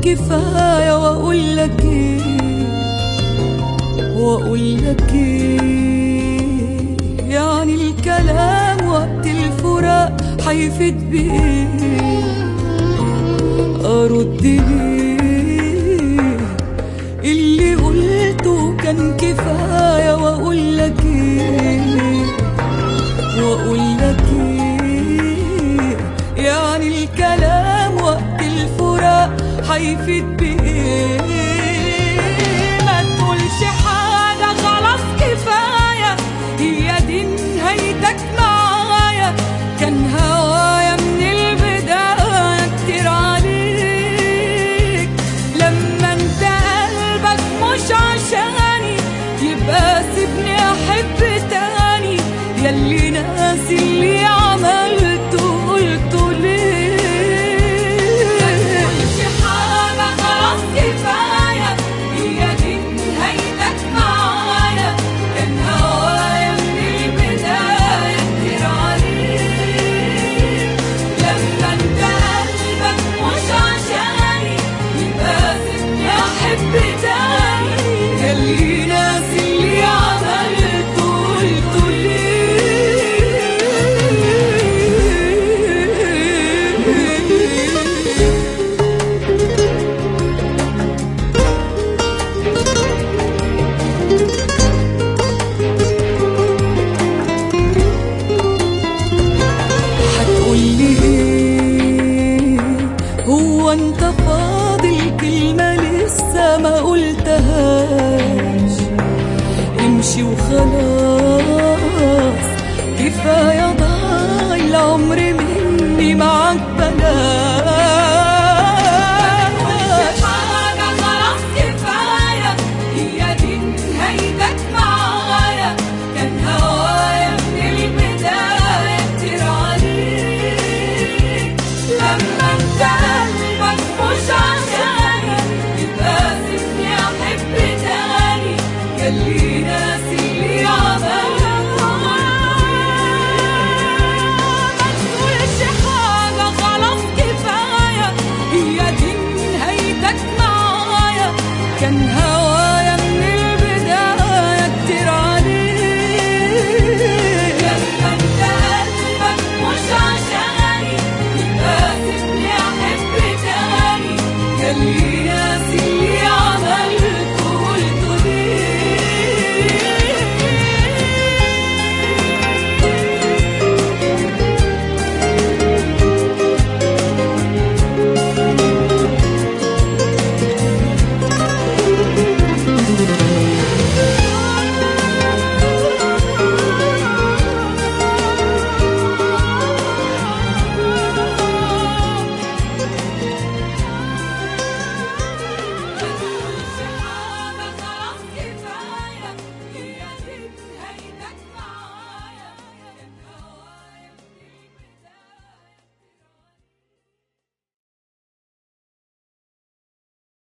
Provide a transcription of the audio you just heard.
كفاية واقول لك ايه واقول لك ايه يعني الكلام وقت الفراق هيفيد بايه ارد ليه اللي قلته كان كفاية واقول لك ايه واقول لك ايه يعني الكلام وقت الفراق هيفيد بايه ما تقولش حاجة خلاص كفاية هي دي نهايتك معايا كان هوايا من البداية كتير عليك لما انت قلبك مش عشاني يبقى سيبني احب تاني ياللي ناسي اللي عملته قلته ليه متقولش حاجة خلاص كفاية هي دي نهايتك معايا كان هوايا من البداية كتير عليك لما انت قلبك مش عشاني يبقى سيبني احب تاني ياللي ناسي اللي عملته قلته ليه هتقولي ايه هو انت فاضل كلمة لسه ما قلتهاش امشي وخلاص كفاية ضاع العمر مني معاك بلاش